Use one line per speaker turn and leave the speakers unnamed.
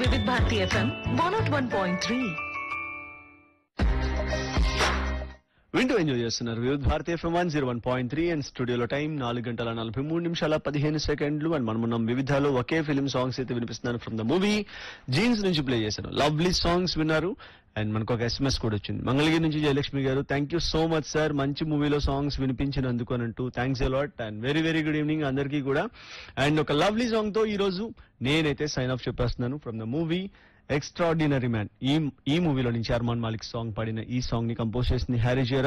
వివిధ Bharati FM one not one point three
వింటూ enjoy చేస్తున్నారు Vividh Bharati FM one zero one point three and స్టూడియోలో time నాలుగు గంటల నలభై మూడు నిమిషాల పదిహేను సెకండ్లు అండ్ మనం ఉన్నాం వివిధాలో ఒకే ఫిలిం సాంగ్స్ అయితే వినిపిస్తున్నాను ఫ్రమ్ ద మూవీ జీన్స్ నుంచి ప్లే చేశాను లవ్లీ సాంగ్స్ విన్నారు అండ్ మనకు ఒక ఎస్ఎంఎస్ కూడా వచ్చింది మంగళగిరి నుంచి Jayalakshmi garu thank you so much sir మంచి మూవీలో సాంగ్స్ వినిపించినందుకు అని అంటూ thanks a lot and very very good evening అందరికీ కూడా అండ్ ఒక లవ్లీ సాంగ్ తో ఈ రోజు నేనైతే సైన్ ఆఫ్ చెప్పేస్తున్నాను from the movie extraordinary man ఈ ఈ మూవీలో నుంచి అర్మాన్ మాలిక్ సాంగ్ పాడిన ఈ సాంగ్ ని కంపోజ్ చేసింది హ్యారీ జయరాజ్